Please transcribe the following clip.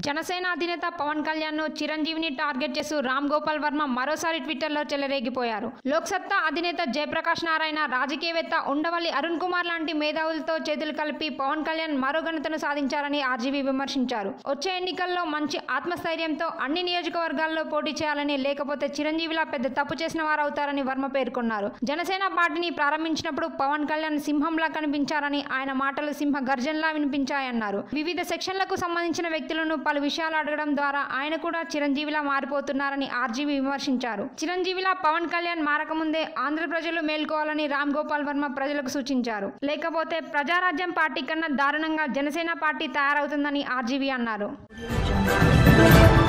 జనసేన అధినేత పవన్ కళ్యాణ్ ను చిరంజీవిని టార్గెట్ చేస్తూ రామ్ గోపాల్ వర్మ మరోసారి ట్విట్టర్లో చెలరేగిపోయారు లోక్సత్తా అధినేత జయప్రకాష్ నారాయణ రాజకీయవేత్త ఉండవల్లి అరుణ్ కుమార్ లాంటి మేధావులతో చేతులు కలిపి పవన్ కళ్యాణ్ మరో ఘనతను సాధించారని ఆర్జీవీ విమర్శించారు వచ్చే ఎన్నికల్లో మంచి ఆత్మస్థైర్యంతో అన్ని నియోజకవర్గాల్లో పోటీ చేయాలని లేకపోతే చిరంజీవిలా పెద్ద తప్పు చేసిన వారు అవుతారని వర్మ పేర్కొన్నారు జనసేన పార్టీని ప్రారంభించినప్పుడు పవన్ కళ్యాణ్ సింహంలా కనిపించారని ఆయన మాటలు సింహ గర్జనలా వినిపించాయన్నారు వివిధ సెక్షన్లకు సంబంధించిన వ్యక్తులను పలు విషయాలు అడగడం ద్వారా ఆయన కూడా చిరంజీవిలా మారిపోతున్నారని ఆర్జీవీ విమర్శించారు చిరంజీవిలా పవన్ కళ్యాణ్ మారకముందే ఆంధ్ర ప్రజలు మేల్కోవాలని రామ్ గోపాల్ వర్మ ప్రజలకు సూచించారు లేకపోతే ప్రజారాజ్యం పార్టీ కన్నా దారుణంగా జనసేన పార్టీ తయారవుతుందని ఆర్జీవీ అన్నారు